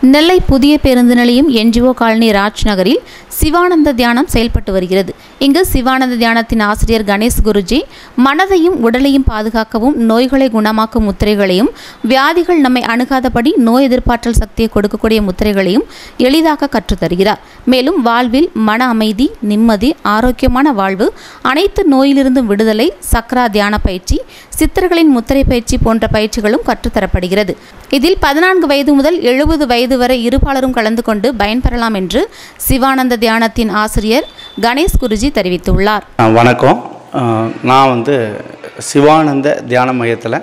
நெல்லை புதிய பேருந்து நிலையம் என்ஜிஓ காலனி ராஜ் நகரில் சிவானந்த தியானம் செயல்பட்டு வருகிறது இங்கு சிவானந்த தியானத்தின் ஆசிரியர் கணேஷ் குருஜி மனதையும் உடலையும் பாதுகாக்கவும் நோய்களை குணமாக்கும் முத்திரைகளையும் வியாதிகள் நம்மை அணுகாதபடி நோய் எதிர்ப்பாற்றல் சக்தியை கொடுக்கக்கூடிய முத்திரைகளையும் எளிதாக கற்றுத்தருகிறார் மேலும் வாழ்வில் மன அமைதி நிம்மதி ஆரோக்கியமான வாழ்வு அனைத்து நோயிலிருந்தும் விடுதலை சக்ரா தியான பயிற்சி சித்தர்களின் முத்திரை பயிற்சி போன்ற பயிற்சிகளும் கற்றுத்தரப்படுகிறது இதில் பதினான்கு வயது முதல் எழுபது வயது வரை இருபாலரும் கலந்து கொண்டு பயன்பெறலாம் என்று சிவானந்த தியானத்தின் ஆசிரியர் கணேஷ் குருஜி தெரிவித்துள்ளார் ஆ, வணக்கம் ஆ, நான் வந்து சிவானந்த தியான மையத்தில்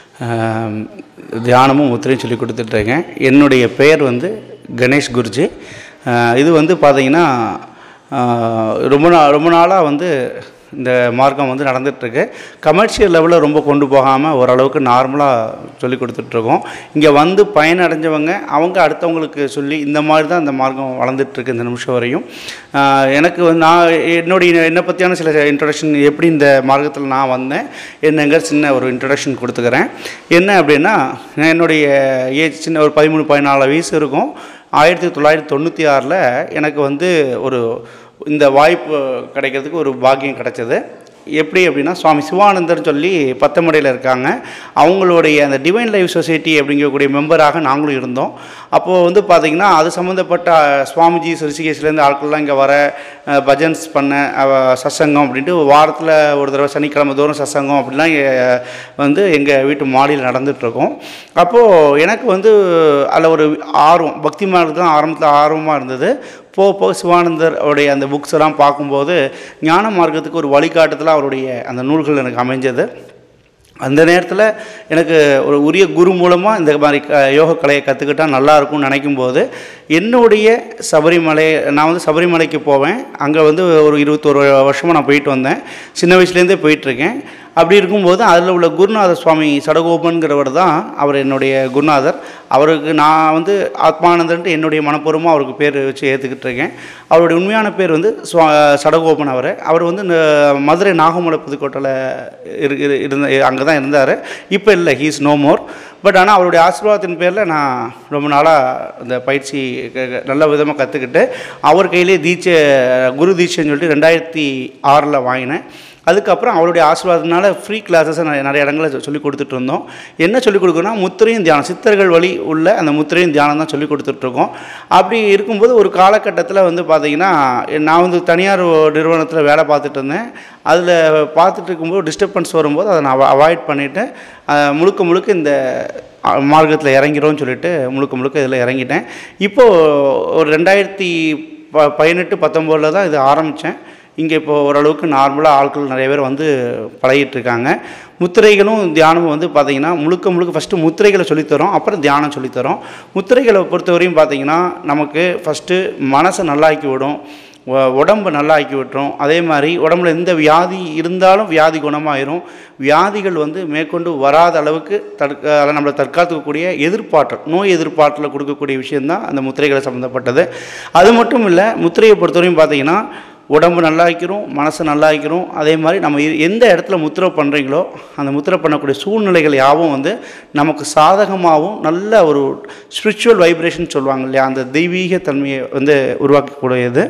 ஆம், தியானமும் முத்திரையும் சொல்லி கொடுத்துட்ருக்கேன் என்னுடைய பெயர் வந்து கணேஷ் குருஜி ஆ, இது வந்து பார்த்தீங்கன்னா ஆ, ரொம்ப நாள் ரொம்ப நாளாக வந்து இந்த மார்க்கம் வந்து நடந்துகிட்ருக்கு கமர்ஷியல் லெவலில் ரொம்ப கொண்டு போகாமல் ஓரளவுக்கு நார்மலாக சொல்லி கொடுத்துட்ருக்கோம் இங்கே வந்து பயனடைஞ்சவங்க அவங்க அடுத்தவங்களுக்கு சொல்லி இந்த மாதிரி தான் இந்த மார்க்கம் வளர்ந்துட்டுருக்கு இந்த நிமிஷம் வரையும் ஆஹ் எனக்கு வந்து நான் என்னுடைய என்னை பற்றியான சில இன்ட்ரடக்ஷன் எப்படி இந்த மார்க்கத்தில் நான் வந்தேன் என்னங்கிற சின்ன ஒரு இன்ட்ரடக்ஷன் கொடுத்துக்கிறேன் என்ன அப்படின்னா நான் என்னுடைய ஏஜ் சின்ன ஒரு பதிமூணு பதினாலு வயசு இருக்கும் ஆயிரத்தி தொள்ளாயிரத்தி தொண்ணூற்றி ஆறில் எனக்கு வந்து ஒரு இந்த வாய்ப்பு கிடைக்கிறதுக்கு ஒரு பாக்கியம் கிடைச்சது எப்படி அப்படின்னா சுவாமி சிவானந்தர்னு சொல்லி பத்தமடையில் இருக்காங்க அவங்களுடைய அந்த டிவைன் லைஃப் சொசைட்டி அப்படிங்கக்கூடிய மெம்பராக நாங்களும் இருந்தோம் அப்போது வந்து பார்த்திங்கன்னா அது சம்மந்தப்பட்ட சுவாமிஜி ரிஷிகேஷ்லேருந்து ஆட்கள்லாம் இங்கே வர அஹ், பஜன்ஸ் பண்ண அஹ், சத்சங்கம் அப்படின்ட்டு வாரத்தில் ஒரு தடவை சனிக்கிழமை தோறும் சத்சங்கம் அப்படிலாம் எ- வந்து எங்கள் வீட்டு மாடியில் நடந்துகிட்ருக்கோம் அப்போது எனக்கு வந்து அதில் ஒரு ஆர்வம் பக்தி மார்க்கு தான் ஆரம்பத்தில் ஆர்வமாக இருந்தது போக போக சிவானந்தர் அவருடைய அந்த புக்ஸ் எல்லாம் பார்க்கும்போது ஞான மார்க்கத்துக்கு ஒரு வழிகாட்டுதலாக அவருடைய அந்த நூல்கள் எனக்கு அமைஞ்சது அந்த நேரத்தில் எனக்கு ஒரு உரிய குரு மூலமாக இந்த மாதிரி க யோக கலையை கற்றுக்கிட்டா நல்லா இருக்கும்னு நினைக்கும் போது என்னுடைய சபரிமலை நான் வந்து சபரிமலைக்கு போவேன் அங்கே வந்து ஒரு இருபத்தொரு வருஷமாக நான் போயிட்டு வந்தேன் சின்ன வயசுலேருந்தே போயிட்டுருக்கேன் அப்படி இருக்கும்போது அதில் உள்ள குருநாதர் சுவாமி சடகோபன்கிறவர் தான் அவர் என்னுடைய குருநாதர் அவருக்கு நான் வந்து ஆத்மானந்தன்ட்டு என்னுடைய மனப்பூர்வமாக அவருக்கு பேர் வச்சு ஏற்றுக்கிட்டு இருக்கேன் அவருடைய உண்மையான பேர் வந்து சுவா சடகோபன் அவர் அவர் வந்து இந்த மதுரை நாகமலை புதுக்கோட்டையில் இரு இரு- இருந்த அங்கே தான் இருந்தார் இப்போ இல்லை ஹீஸ் நோ மோர் பட் ஆனால் அவருடைய ஆசீர்வாதத்தின் பேரில் நான் ரொம்ப நாளாக இந்த பயிற்சி க- க- நல்ல விதமாக கற்றுக்கிட்டு அவர் கையிலே தீட்சை குரு தீட்சைன்னு சொல்லிட்டு ரெண்டாயிரத்தி ஆறில் வாங்கினேன் அதுக்கப்புறம் அவருடைய ஆசீர்வாதத்தினால ஃப்ரீ கிளாஸஸை நிறைய இடங்களில் சொல்லி கொடுத்துட்டு இருந்தோம் என்ன சொல்லி கொடுக்கணும்னா முத்திரையும் தியானம் சித்தர்கள் வழி உள்ள அந்த முத்திரையும் தியானம் தான் சொல்லி கொடுத்துட்ருக்கோம் அப்படி இருக்கும்போது ஒரு காலகட்டத்தில் வந்து பார்த்திங்கன்னா நான் வந்து தனியார் நிறுவனத்தில் வேலை பார்த்துட்டு இருந்தேன் அதில் பார்த்துட்டு இருக்கும்போது டிஸ்டர்பன்ஸ் வரும்போது அதை நான் அவாய்ட் பண்ணிவிட்டு முழுக்க முழுக்க இந்த மார்க்கத்தில் இறங்கிறோம்னு சொல்லிட்டு முழுக்க முழுக்க இதில் இறங்கிட்டேன் இப்போது ஒரு ரெண்டாயிரத்தி ப பதினெட்டு பத்தொம்போதில் தான் இது ஆரம்பித்தேன் இங்கே இப்போ ஓரளவுக்கு நார்மலாக ஆட்கள் நிறைய பேர் வந்து பழகிட்டு இருக்காங்க முத்திரைகளும் தியானமும் வந்து பார்த்திங்கன்னா முழுக்க முழுக்க ஃபஸ்ட்டு முத்திரைகளை சொல்லித்தரோம் அப்புறம் தியானம் சொல்லித்தரோம் முத்திரைகளை பொறுத்தவரையும் பார்த்திங்கன்னா நமக்கு ஃபஸ்ட்டு மனசை நல்லாக்கி விடும் உ- உடம்பு நல்லா ஆக்கி விட்டுரும் அதே மாதிரி உடம்புல எந்த வியாதி இருந்தாலும் வியாதி குணமாயிரும் வியாதிகள் வந்து மேற்கொண்டு வராத அளவுக்கு தடுக்க அதை நம்மளை தற்காத்துக்கக்கூடிய எதிர்ப்பாற்றல் நோய் எதிர்ப்பாற்றலை கொடுக்கக்கூடிய விஷயந்தான் அந்த முத்திரைகளை சம்மந்தப்பட்டது அது மட்டும் இல்லை முத்திரையை பொறுத்தவரையும் பார்த்தீங்கன்னா உடம்பு நல்லா ஆக்கிறோம் மனசை நல்லா ஆக்கிறோம் அதே மாதிரி நம்ம எ- எந்த இடத்துல முத்திரை பண்ணுறீங்களோ அந்த முத்திரை பண்ணக்கூடிய சூழ்நிலைகள் யாவும் வந்து நமக்கு சாதகமாகவும் நல்ல ஒரு ஸ்பிரிச்சுவல் வைப்ரேஷன் சொல்லுவாங்க இல்லையா அந்த தெய்வீக தன்மையை வந்து உருவாக்கக்கூடியது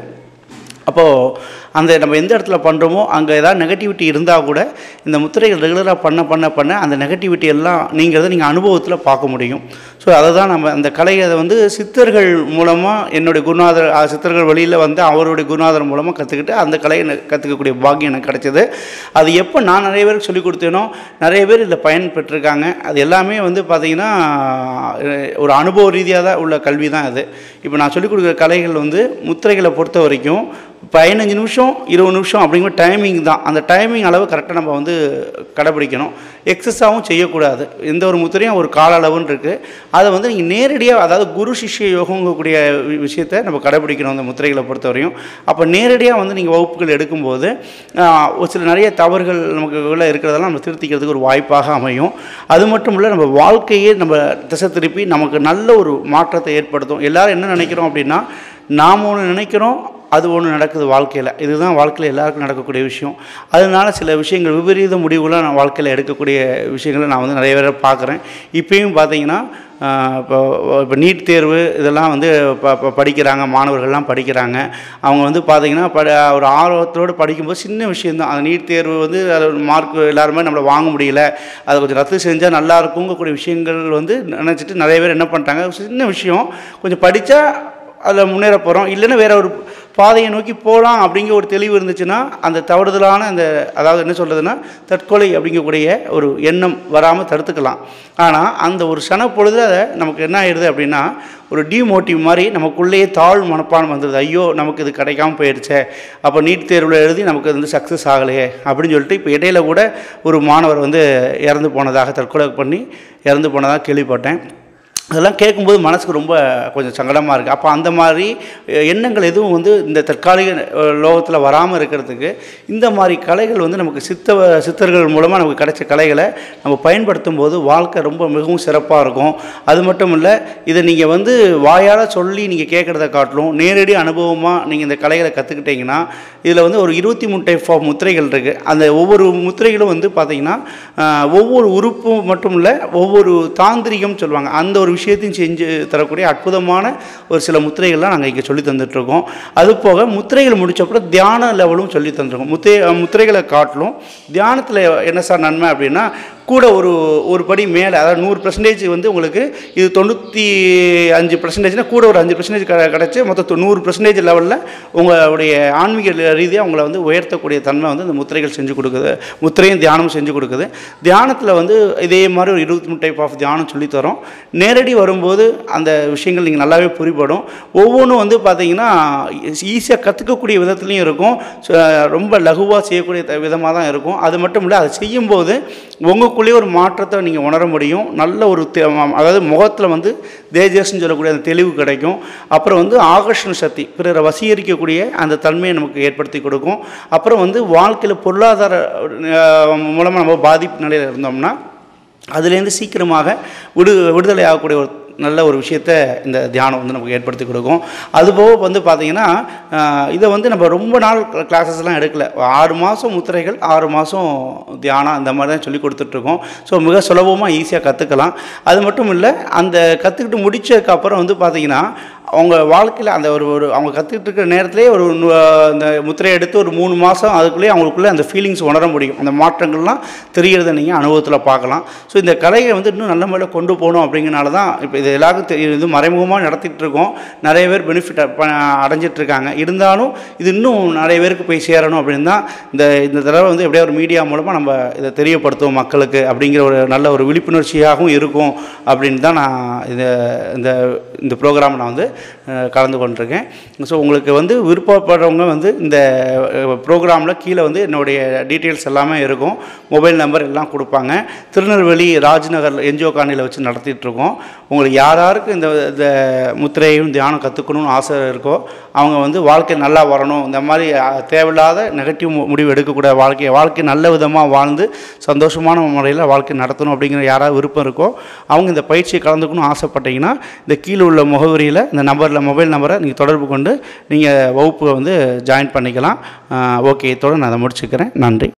அப்போது அந்த நம்ம எந்த இடத்துல பண்ணுறோமோ அங்கே ஏதாவது நெகட்டிவிட்டி இருந்தால் கூட இந்த முத்திரைகள் ரெகுலராக பண்ண பண்ண பண்ண அந்த நெகட்டிவிட்டி எல்லாம் நீங்கிறத நீங்கள் அனுபவத்தில் பார்க்க முடியும் ஸோ அதை தான் நம்ம அந்த கலையை அதை வந்து சித்தர்கள் மூலமாக என்னுடைய குருநாதர் அஹ், சித்தர்கள் வழியில் வந்து அவருடைய குருநாதர் மூலமாக கற்றுக்கிட்டு அந்த கலையை எனக்கு கற்றுக்கக்கூடிய பாக்கியம் எனக்கு கிடைச்சது அது எப்போ நான் நிறைய பேருக்கு சொல்லிக் கொடுத்தேனோ நிறைய பேர் இதில் பயன் பெற்றிருக்காங்க அது எல்லாமே வந்து பார்த்திங்கன்னா அஹ், ஒரு அனுபவ ரீதியாக தான் உள்ள கல்வி தான் அது இப்போ நான் சொல்லிக் கொடுக்குற கலைகள் வந்து முத்திரைகளை பொறுத்த வரைக்கும் பதினஞ்சு நிமிஷம் இருபது நிமிஷம் அப்படிங்கிற டைமிங் தான் அந்த டைமிங் அளவு கரெக்டாக நம்ம வந்து கடைப்பிடிக்கணும் எக்ஸஸாகவும் செய்யக்கூடாது எந்த ஒரு முத்திரையும் ஒரு கால அளவுன்னு இருக்குது அதை வந்து நீங்கள் நேரடியாக அதாவது குரு சிஷ்ய யோகங்கக்கூடிய வி- விஷயத்தை நம்ம கடைப்பிடிக்கணும் அந்த முத்திரைகளை பொறுத்தவரையும் அப்போ நேரடியாக வந்து நீங்கள் வகுப்புகள் எடுக்கும்போது ஆஹ், ஒரு சில நிறைய தவறுகள் நமக்கு உள்ள இருக்கிறதெல்லாம் நம்ம திருத்திக்கிறதுக்கு ஒரு வாய்ப்பாக அமையும் அது மட்டும் இல்லை நம்ம வாழ்க்கையே நம்ம திசை திருப்பி நமக்கு நல்ல ஒரு மாற்றத்தை ஏற்படுத்தும் எல்லாரும் என்ன நினைக்கிறோம் அப்படின்னா நாம் ஒன்று நினைக்கிறோம் அது ஒன்று நடக்குது வாழ்க்கையில் இதுதான் வாழ்க்கையில் எல்லாருக்கும் நடக்கக்கூடிய விஷயம் அதனால சில விஷயங்கள் விபரீத முடிவுகளாக நான் வாழ்க்கையில் எடுக்கக்கூடிய விஷயங்களை நான் வந்து நிறைய பேரை பார்க்குறேன் இப்பயும் பார்த்தீங்கன்னா ஆஹ் இப்போ இப்போ நீட் தேர்வு இதெல்லாம் வந்து ப ப- படிக்கிறாங்க மாணவர்கள்லாம் படிக்கிறாங்க அவங்க வந்து பார்த்தீங்கன்னா ப ஒரு ஆர்வத்தோடு படிக்கும்போது சின்ன விஷயந்தான் அந்த நீட் தேர்வு வந்து அதில் மார்க் எல்லாருமே நம்மளை வாங்க முடியல அதை கொஞ்சம் ரத்து செஞ்சால் நல்லா இருக்குங்கக்கூடிய விஷயங்கள் வந்து நினச்சிட்டு நிறைய பேர் என்ன பண்ணிட்டாங்க சின்ன விஷயம் கொஞ்சம் படித்தா அதில் முன்னேற போகிறோம் இல்லைன்னா வேற ஒரு பாதையை நோக்கி போகலாம் அப்படிங்கிற ஒரு தெளிவு இருந்துச்சுன்னா அந்த தவறுதலான அந்த அதாவது என்ன சொல்கிறதுனா தற்கொலை அப்படிங்கக்கூடிய ஒரு எண்ணம் வராமல் தடுத்துக்கலாம் ஆனால் அந்த ஒரு சன பொழுது அதை நமக்கு என்ன ஆயிடுது அப்படின்னா ஒரு டிமோட்டிவ் மாதிரி நமக்குள்ளேயே தாழ் மனப்பான்மை வந்துடுது ஐயோ நமக்கு இது கிடைக்காம போயிடுச்சே அப்போ நீட் தேர்வில் எழுதி நமக்கு இது வந்து சக்ஸஸ் ஆகலையே அப்படின்னு சொல்லிட்டு இப்போ இடையில கூட ஒரு மாணவர் வந்து இறந்து போனதாக தற்கொலை பண்ணி இறந்து போனதாக கேள்விப்பட்டேன் அதெல்லாம் கேட்கும்போது மனசுக்கு ரொம்ப கொஞ்சம் சங்கடமாக இருக்குது அப்போ அந்த மாதிரி அஹ், எண்ணங்கள் எதுவும் வந்து இந்த தற்காலிக லோகத்தில் வராமல் இருக்கிறதுக்கு இந்த மாதிரி கலைகள் வந்து நமக்கு சித்த சித்தர்கள் மூலமாக நமக்கு கிடைச்ச கலைகளை நம்ம பயன்படுத்தும் போது வாழ்க்கை ரொம்ப மிகவும் சிறப்பாக இருக்கும் அது மட்டும் இல்லை இதை நீங்கள் வந்து வாயால் சொல்லி நீங்கள் கேட்குறத காட்டிலும் நேரடி அனுபவமாக நீங்கள் இந்த கலைகளை கற்றுக்கிட்டீங்கன்னா இதில் வந்து ஒரு இருபத்தி மூணு டைப் ஆஃப் முத்திரைகள் இருக்குது அந்த ஒவ்வொரு முத்திரைகளும் வந்து பார்த்திங்கன்னா ஆஹ், ஒவ்வொரு உறுப்பும் மட்டும் இல்லை ஒவ்வொரு தாந்திரிகம் சொல்லுவாங்க அந்த ஒரு விஷயத்தையும் செஞ்சு தரக்கூடிய அற்புதமான ஒரு சில முத்திரைகள்லாம் நாங்கள் இங்கே சொல்லி தந்துட்டுருக்கோம் அது போக முத்திரைகள் முடிச்சப்பறம் தியான லெவலும் சொல்லி தந்துருக்கோம் முத்திரை முத்திரைகளை காட்டிலும் தியானத்தில் என்ன சார் நன்மை அப்படின்னா கூட ஒரு ஒரு படி மேலே அதாவது நூறு பர்சன்டேஜ் வந்து உங்களுக்கு இது தொண்ணூற்றி அஞ்சு பர்சன்டேஜ்னா கூட ஒரு அஞ்சு பர்சன்டேஜ் க கிடச்சி மொத்தம் நூறு பர்சன்டேஜ் லெவலில் உங்களுடைய ஆன்மீக ரீதியாக உங்களை வந்து உயர்த்தக்கூடிய தன்மை வந்து இந்த முத்திரைகள் செஞ்சு கொடுக்குது முத்திரையும் தியானமும் செஞ்சு கொடுக்குது தியானத்தில் வந்து இதே மாதிரி ஒரு இருபத்தி மூணு டைப் ஆஃப் தியானம் சொல்லித் தரோம் நேரடி வரும்போது அந்த விஷயங்கள் நீங்கள் நல்லாவே புரிபடும் ஒவ்வொன்றும் வந்து பார்த்தீங்கன்னா ஈஸியாக கற்றுக்கக்கூடிய விதத்துலையும் இருக்கும் ச- ரொம்ப லகுவாக செய்யக்கூடிய த- விதமாக தான் இருக்கும் அது மட்டும் இல்லை அதை செய்யும்போது உங்களுக்குள்ளேயே ஒரு மாற்றத்தை நீங்கள் உணர முடியும் நல்ல ஒரு தெ- அதாவது முகத்தில் வந்து தேஜஸ்ன்னு சொல்லக்கூடிய அந்த தெளிவு கிடைக்கும் அப்புறம் வந்து ஆகர்ஷண சக்தி பிறரை வசீகரிக்கக்கூடிய அந்த தன்மையை நமக்கு ஏற்படுத்தி கொடுக்கும் அப்புறம் வந்து வாழ்க்கையில் பொருளாதார மூலமாக நம்ம பாதிப்பு நிலையில் இருந்தோம்னா அதுலேருந்து சீக்கிரமாக விடு விடுதலை ஆகக்கூடிய ஒரு நல்ல ஒரு விஷயத்தை இந்த தியானம் வந்து நமக்கு ஏற்படுத்தி கொடுக்கும் அதுபோக வந்து பார்த்திங்கன்னா ஆஹ், இதை வந்து நம்ம ரொம்ப நாள் கிளாஸஸ்லாம் எடுக்கல ஆறு மாதம் முத்திரைகள் ஆறு மாதம் தியானம் இந்த மாதிரி தான் சொல்லி கொடுத்துட்ருக்கோம் ஸோ மிக சுலபமாக ஈஸியாக கற்றுக்கலாம் அது மட்டும் இல்லை அந்த கற்றுக்கிட்டு முடிச்சதுக்கப்புறம் வந்து பார்த்திங்கன்னா அவங்க வாழ்க்கையில் அந்த ஒரு ஒரு அவங்க கற்றுக்கிட்டு இருக்கிற நேரத்திலே ஒரு நு- இந்த முத்திரையை எடுத்து ஒரு மூணு மாதம் அதுக்குள்ளேயே அவங்களுக்குள்ளே அந்த ஃபீலிங்ஸ் உணர முடியும் அந்த மாற்றங்கள்லாம் தெரிகிறத நீங்கள் அனுபவத்தில் பார்க்கலாம் ஸோ இந்த கலையை வந்து இன்னும் நல்ல முறையில் கொண்டு போகணும் அப்படிங்கிறனால தான் இப்போ இது எல்லாருக்கும் தெரியும் இது மறைமுகமாக நடத்திட்டு இருக்கோம் நிறைய பேர் பெனிஃபிட் அடைஞ்சிட்டு இருக்காங்க இருந்தாலும் இது இன்னும் நிறைய பேருக்கு போய் சேரணும் அப்படின்னு தான் இந்த இந்த தடவை வந்து எப்படியா ஒரு மீடியா மூலமாக நம்ம இதை தெரியப்படுத்துவோம் மக்களுக்கு அப்படிங்கிற ஒரு நல்ல ஒரு விழிப்புணர்ச்சியாகவும் இருக்கும் அப்படின்னு தான் நான் இந்த இந்த இந்த ப்ரோக்ராம் நான் வந்து அஹ், கலந்து கொண்டிருக்கேன் ஸோ உங்களுக்கு வந்து விருப்பப்படுறவங்க வந்து இந்த ப்ரோக்ராமில் கீழே வந்து என்னுடைய டீட்டெயில்ஸ் எல்லாமே இருக்கும் மொபைல் நம்பர் எல்லாம் கொடுப்பாங்க திருநெல்வேலி ராஜ்நகர் என்ஜிஓ காலனியில் வச்சு நடத்திட்டு இருக்கோம் உங்களுக்கு யார் யாருக்கு இந்த இந்த முத்திரையும் தியானம் கற்றுக்கணும்னு ஆசை இருக்கோ அவங்க வந்து வாழ்க்கை நல்லா வரணும் இந்த மாதிரி அஹ், தேவையில்லாத நெகட்டிவ் முடிவு எடுக்கக்கூடாது வாழ்க்கையை வாழ்க்கை நல்ல விதமாக வாழ்ந்து சந்தோஷமான முறையில் வாழ்க்கை நடத்தணும் அப்படிங்கிற யாராவது விருப்பம் இருக்கோ அவங்க இந்த பயிற்சியை கலந்துக்கணும்னு ஆசைப்பட்டீங்கன்னா இந்த கீழே உள்ள முகவரியில் இந்த நம்பரில் மொபைல் நம்பரை நீங்கள் தொடர்பு கொண்டு நீங்கள் வகுப்பு வந்து ஜாயின் பண்ணிக்கலாம் ஓகே இதோட நான் அதை முடிச்சுக்கிறேன் நன்றி